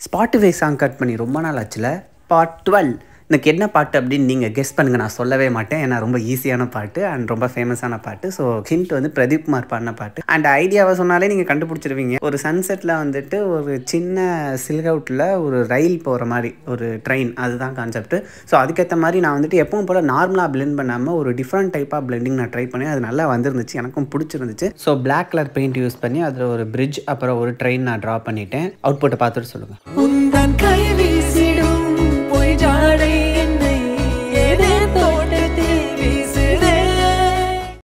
Spotify song cut பண்ணி ரொம்ப நாள் ஆச்சுல பார்ட் டுவெல் எனக்கு என்ன பாட்டு அப்படின்னு நீங்கள் கெஸ் பண்ணுங்கள் நான் சொல்லவே மாட்டேன் ஏன்னா ரொம்ப ஈஸியான பாட்டு அண்ட் ரொம்ப ஃபேமஸான பாட்டு ஸோ ஹிண்ட் வந்து பிரதீப் குமார் பாடின பாட்டு அண்ட் ஐடியாவை சொன்னாலே நீங்கள் கண்டுபிடிச்சிருவீங்க ஒரு சன்செட்டில் வந்துட்டு ஒரு சின்ன சில்கவுட்டில் ஒரு ரயில் போகிற மாதிரி ஒரு ட்ரெயின் அதுதான் கான்செப்ட் ஸோ அதுக்கேற்ற மாதிரி நான் வந்துட்டு எப்பவும் போல் நார்மலாக பிளெண்ட் பண்ணாமல் ஒரு டிஃப்ரெண்ட் டைப்பாக பிளெண்டிங் நான் ட்ரை பண்ணி அது நல்லா வந்திருந்துச்சு எனக்கும் பிடிச்சிருந்துச்சு so black colour paint use பண்ணி அதில் ஒரு பிரிட்ஜ் அப்புறம் ஒரு ட்ரெயின் நான் ட்ரா பண்ணிட்டேன் அவுட்புட்டை பார்த்துட்டு சொல்லுங்கள் உந்தன் கைவி